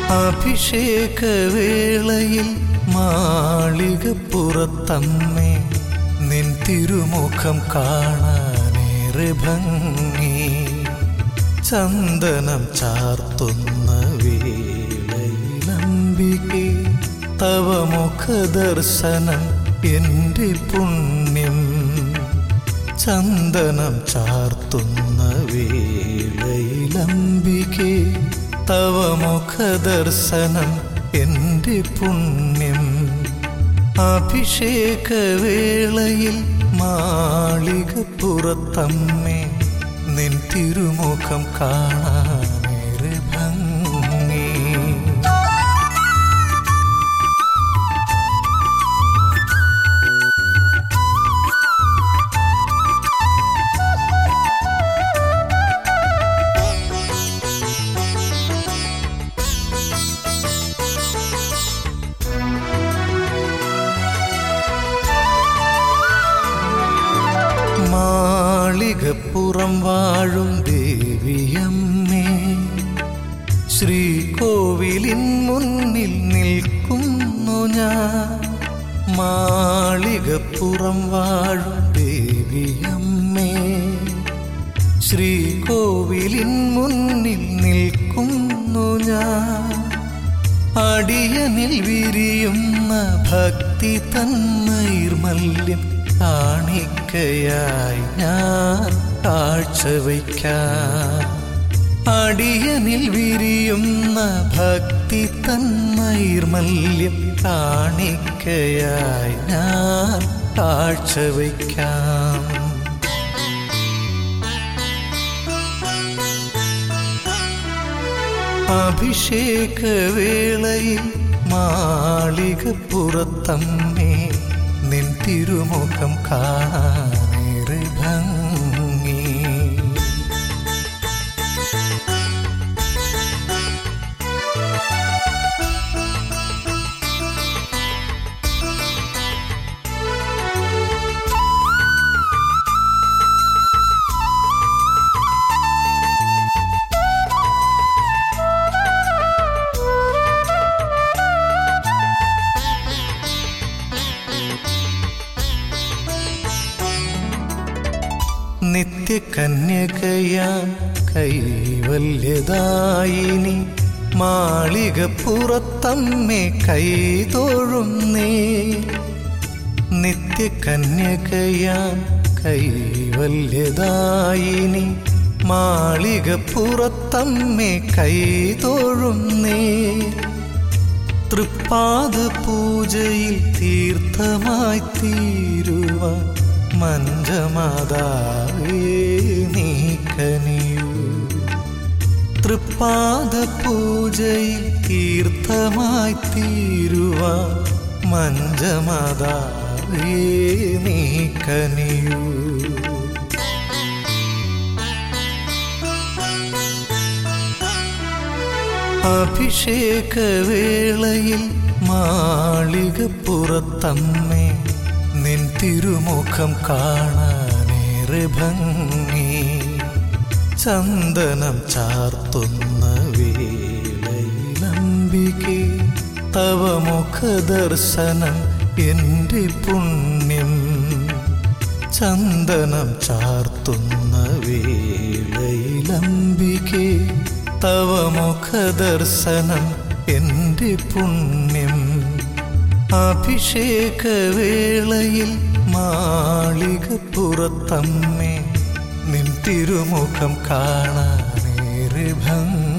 അഭിഷേകവേളയിൽ മാളികപ്പുറത്തമ്മേ നിൻ തിരുമുഖം കാണാനേറെ ഭംഗി ചന്ദനം ചാർത്തുന്ന വേളയിലംബികെ തവ മുഖദർശനം എൻ്റെ പുണ്യം ചന്ദനം ചാർത്തുന്ന വേളയിലംബികെ തവ മുഖദർശനം എൻ്റെ പുണ്യം അഭിഷേകവേളയിൽ മാളികപ്പുറത്തമ്മേ നിൻ തിരുമുഖം കാണാനേറെ ഭംഗി മാളികപ്പുറം വാഴും ദേവിയമ്മേ ശ്രീകോവിലിൻ മുന്നിൽ നിൽക്കുന്നു ഞാൻ മാളികപ്പുറം വാഴും ദേവിയമ്മേ ശ്രീകോവിലിൻ മുന്നിൽ നിൽക്കുന്നു ഞാൻ അടിയനിൽ വിരിയുന്ന ഭക്തി തന്നൈർമല്യം കാണിക്കയായി ഞാൻ കാഴ്ചവയ്ക്കാം അടിയനിൽ വിരിയുന്ന ഭക്തി തന്നൈർമല്യം കാണിക്കയായി ഞാൻ കാഴ്ചവയ്ക്കാം അഭിഷേകവേളയിൽ മാളികപ്പുറത്തമ്മേ നിൻ തിരുമുഖം കാണാനേറെ ഭംഗി നിത്യകന്യകയാം കൈവല്യദായിനി മാളികപ്പുറത്തമ്മേ കൈതൊഴുന്നേ നിത്യകന്യകയാം കൈവല്യദായിനി മാളികപ്പുറത്തമ്മേ കൈതൊഴുന്നേ തൃപ്പാദ പൂജയിൽ തീർത്ഥമായി തീരുവ മഞ്ചമാതാവേ നീക്കനിയൂ തൃപ്പാദ പൂജയിൽ തീർത്ഥമായി തീരുവ മഞ്ചമാതാവേ നീക്കനിയൂ അഭിഷേകവേളയിൽ മാളികപ്പുറത്തമ്മേ നിൻ തിരുമുഖം കാണാനേറെ ഭംഗി ചന്ദനം ചാർത്തുന്ന വേളയിലംബികെ തവ മുഖദർശനം എൻ്റെ പുണ്യം ചന്ദനം ചാർത്തുന്ന വേളയിലംബികെ തവ മുഖദർശനം എൻ്റെ പുണ്യം അഭിഷേകവേളയിൽ മാളികപ്പുറത്തമ്മേ നിൻ തിരുമുഖം കാണാനേറെ ഭംഗി